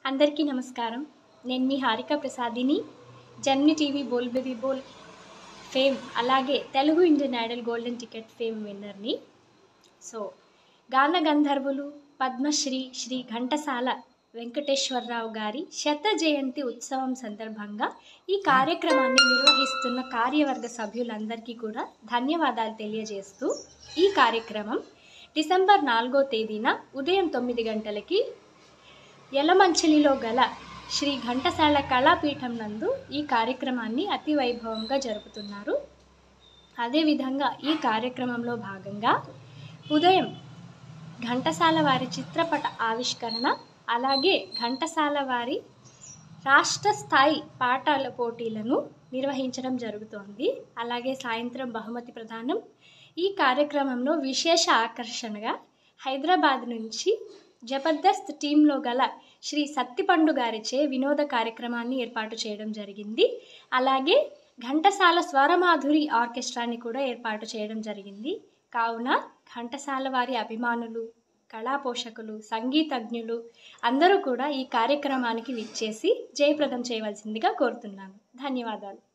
అందరికీ నమస్కారం నేను మీ హారిక ప్రసాదిని Gemini TV Bol baby Bol fame అలాగే Telugu Indian Idol golden ticket fame విన్నర్ని సో గాన గంధర్వులు పద్మశ్రీ శ్రీ ఘంటసాల వెంకటేశ్వరరావు గారి శత జయంతి ఉత్సవం సందర్భంగా ఈ కార్యక్రమాన్ని నిర్వహిస్తున్న కార్యవర్గ సభ్యులందరికీ కూడా ధన్యవాదాలు తెలియజేస్తూ ఈ కార్యక్రమం డిసెంబర్ నాలుగో తేదీన ఉదయం తొమ్మిది గంటలకి యలమంచిలిలో గల శ్రీ ఘంటసాల కళాపీఠం నందు ఈ కార్యక్రమాన్ని అతి వైభవంగా జరుపుతున్నారు అదేవిధంగా ఈ కార్యక్రమంలో భాగంగా ఉదయం ఘంటసాల వారి చిత్రపట ఆవిష్కరణ అలాగే ఘంటసాల వారి రాష్ట్ర స్థాయి పాటల పోటీలను నిర్వహించడం జరుగుతోంది అలాగే సాయంత్రం బహుమతి ప్రదానం ఈ కార్యక్రమంలో విశేష ఆకర్షణగా హైదరాబాద్ నుంచి జబర్దస్త్ టీంలో గల శ్రీ సత్తిపండు గారిచే వినోద కార్యక్రమాన్ని ఏర్పాటు చేయడం జరిగింది అలాగే ఘంటసాల స్వరమాధురి ఆర్కెస్ట్రాని కూడా ఏర్పాటు చేయడం జరిగింది కావున ఘంటసాల వారి అభిమానులు కళా పోషకులు సంగీతజ్ఞులు అందరూ కూడా ఈ కార్యక్రమానికి విచ్చేసి జయప్రదం చేయవలసిందిగా కోరుతున్నాను ధన్యవాదాలు